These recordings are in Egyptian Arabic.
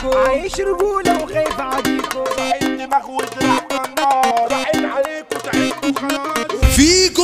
بعديكو عايش رجولة وخايف عديكو عين دماغ ودراع النار عين عليكم تعبتوا خلاص فيكو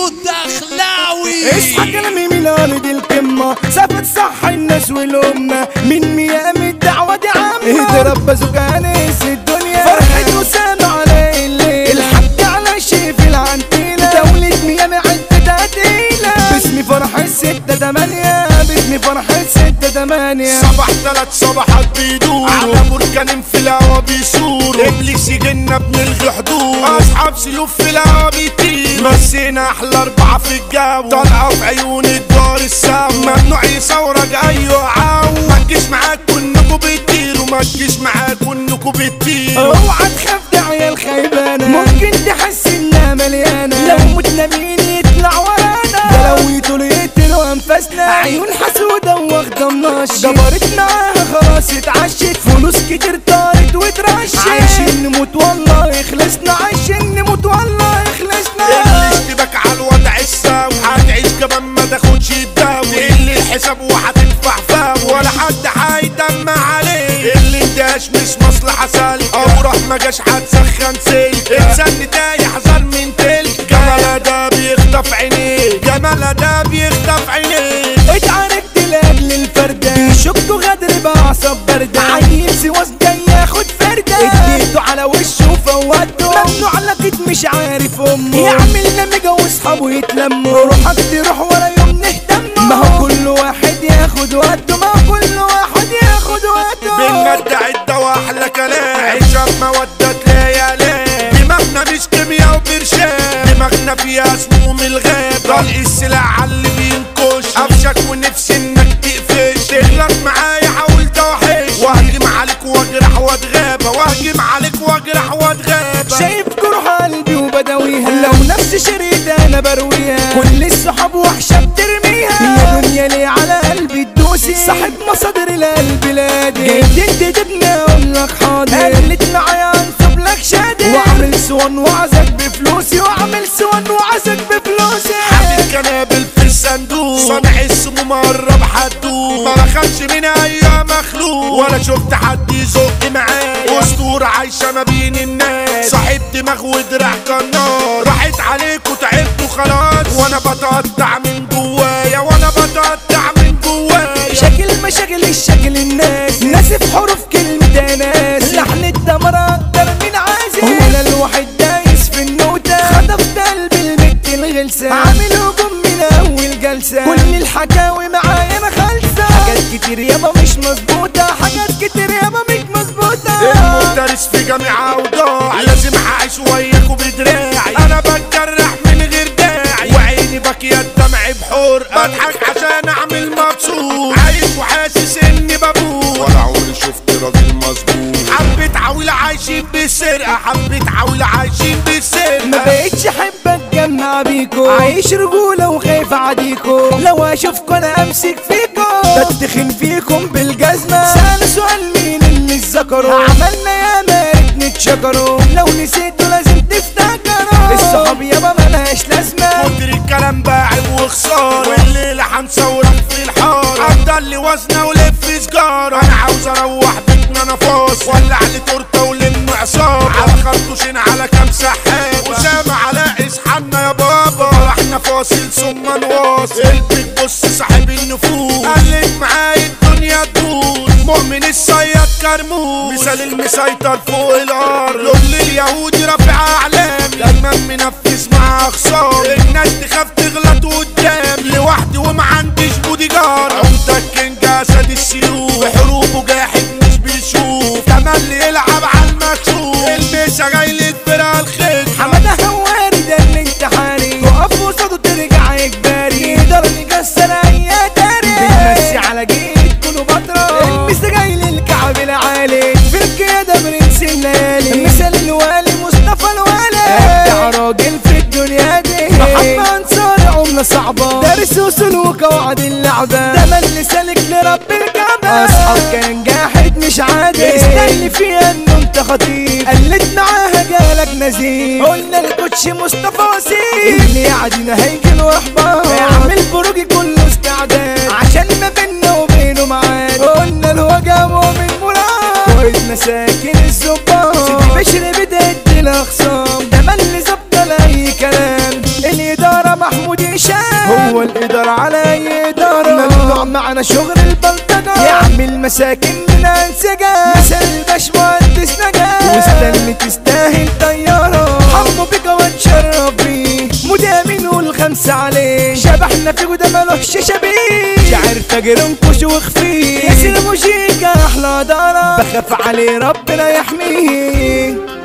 الدخلاوي اصحى كلامي من ارض القمة سافت صح الناس والأمة من ميام الدعوة دي عامة اضرب بازوكا انس الدنيا فرحة وسام على الليل الحق على شيف العنتيلة دولة ميامي عدة قتيلة باسمي فرح الستة تمانية باسمي فرح الستة تمانية صباح ثلاث صباحات بيدوروا على بركان في الهوا بيصوروا ابليس يجينا بنلغي حضور اصحاب سيوف في الهوا بيطير مسينا احلى اربعه في الجو طالعه في عيون الدار السما ممنوع يصورك ايوه عاو ما تجيش معاك كنكوا بتطيروا ما تجيش معاك كنكوا بتطيروا اوعى تخاف ده عيال خيبانة ممكن تحس انها مليانة لو متنا مين يطلع ورانا ده لو يطول يقتلوا انفاسنا عيون حسودة واخدة مناش جبرت معاها خلاص اتعشت فلوس كتير طارت واترشت عايشين نموت والله خلصنا عايشين نموت والله خلصنا الاشتباك على الوضع الساوي هتعيش كمان ما تاخدش الدواء اللي الحساب وهتدفع فاو ولا حد هيدمع عليك اللي انداش مش مصلحة سالك او راح ما جاش هتسخن سلك انسان تايه حذر من تلك جمال ده بيخطف عينيك جمال ده بيخطف عينيك اتعاركت لاجل الفردة بيشكوا غدر بعصب باردة عيل سواس جاي ياخد فردة اديته على وشه وفوته ممنوع لقيت مش عارف امه يعمل نمجة واصحابه يتلموا روحك تروح ولا يوم نهتم ما هو كل واحد ياخد وقته ما هو كل واحد ياخد وقته بنجد عدة واحلى كلام عيشة بمودة ليالي دماغنا مش كيمياء وبرشام دماغنا فيها سموم الغاب طلق السلاح على اللي بينكش قفشك ونفسي انك تقفش تغلط معايا حاول توحش واهجم عليك واجرح واتغابى واهجم عليك واجرح واتغابى شايف جروح قلبي وبداويها لو نفس شريدة انا برويها كل الصحاب وحشة بترميها يا دنيا ليه على قلبي تدوسي صاحب مصادر القلب لادي جيت انت تبني اقول لك حاضر قلت معايا انصب لك شادي واعمل سوان وعزك بفلوسي واعمل سوان وعزك بفلوسي حاطط كنابل في الصندوق صانع السموم قرب حدود ما بخافش من اي مخلوق ولا شفت حد يزق معايا اسطورة عايشة ما بين الناس صاحب دماغ ودراع كنار راحت عليك وتعبت وخلاص وانا بتقطع من جوايا وانا بتقطع من جوايا شكل مشاكل الشكل الناس ناسف حروف كلمة ناس لحن الدمر اكتر من عازف وانا الواحد دايس في النوتة خطفت قلب البت الغلسة عامل هجوم من اول جلسة كل الحكاوي معايا انا خالصة حاجات كتير يابا مش مظبوطة حاجات كتير يابا مش مظبوطة المدرس في جامعة وضاع لازم اعيش وياكوا بدراعي انا بتجرح من غير داعي وعيني باكية الدمع بحور بضحك عشان اعمل مبسوط عايش وحاسس اني بموت ولا عمري شفت راجل مظبوط حبيت عويلة عايشين بالسرقة حبيت عويلة عايشين ما بالسرقة بقتش احب اتجمع بيكو عايش رجولة وخايف عديكو لو اشوفكوا انا امسك فيكو بتخن فيكم بالجزمة سأل سؤال مين اللي اتذكروا عملنا يا مارك نتشكروا لو نسيتوا لازم تفتكروا الصحاب يابا ملهاش لازمة كتر الكلام باعب وخسارة والليلة هنصورك في الحارة افضل لي وزنة ولف سجارة انا عاوز اروح بيتنا انا فاصل ولع لي تورته ولم عصابة على خرطوشين على كام سحاب وسام على اصحابنا يا بابا فرحنا فاصل ثم نواصل البيت بص صاحب النفوس قلت معايا الدنيا تدوس مؤمن الصياد كرموس مثال المسيطر فوق الارض لول اليهودي رافع اعلام دايما منفذ مع خصام الناس تخاف تغلط قدام لوحدي وما عنديش بودي جار عمدك كينج اسد السيوف بحروبه جاحد مش بيشوف تملي يلعب على المكشوف المسا جاي للفرقه الخير حمادة هواري ده الانتحاري وقف قصاده ترجع اجباري يقدر نكسر اي تاريخ بنمسي على جيد كله بطرة المس جاي للكعب العالي في القيادة برنس الليالي مثال الوالي مصطفى الوالي ابدع راجل في الدنيا دي محمد انصار عملة صعبة دارس وصول وقواعد اللعبة ده من سالك لرب الكعبة اصحاب كان جاحد مش عادي استني فيها انه انت خطير قلت معاها جالك نزيل قلنا الكوتش مصطفى وسيم اللي يعدينا هيجي له احباط اعمل بروجي كله استعداد عشان ما بينا وبينه معاد قلنا الوجع مؤمن مراد مساكن الزبان سيدي بشر بدأت الاخصام ده ملي زبط لاي كلام الاداره محمود هشام هو الاداره على اي اداره ممنوع معنا شغل البلطجه يعمل مساكن من انسجه مثل الباش مهندس نجاة واستنى تستاهل طياره حمو بك واتشرف بيه مدامن والخمسه عليه شبحنا فيه وده ملوش شبيه شاعر فجر انكش وخفيه ياسر موشيكا احلى دارة بخاف عليه ربنا يحميه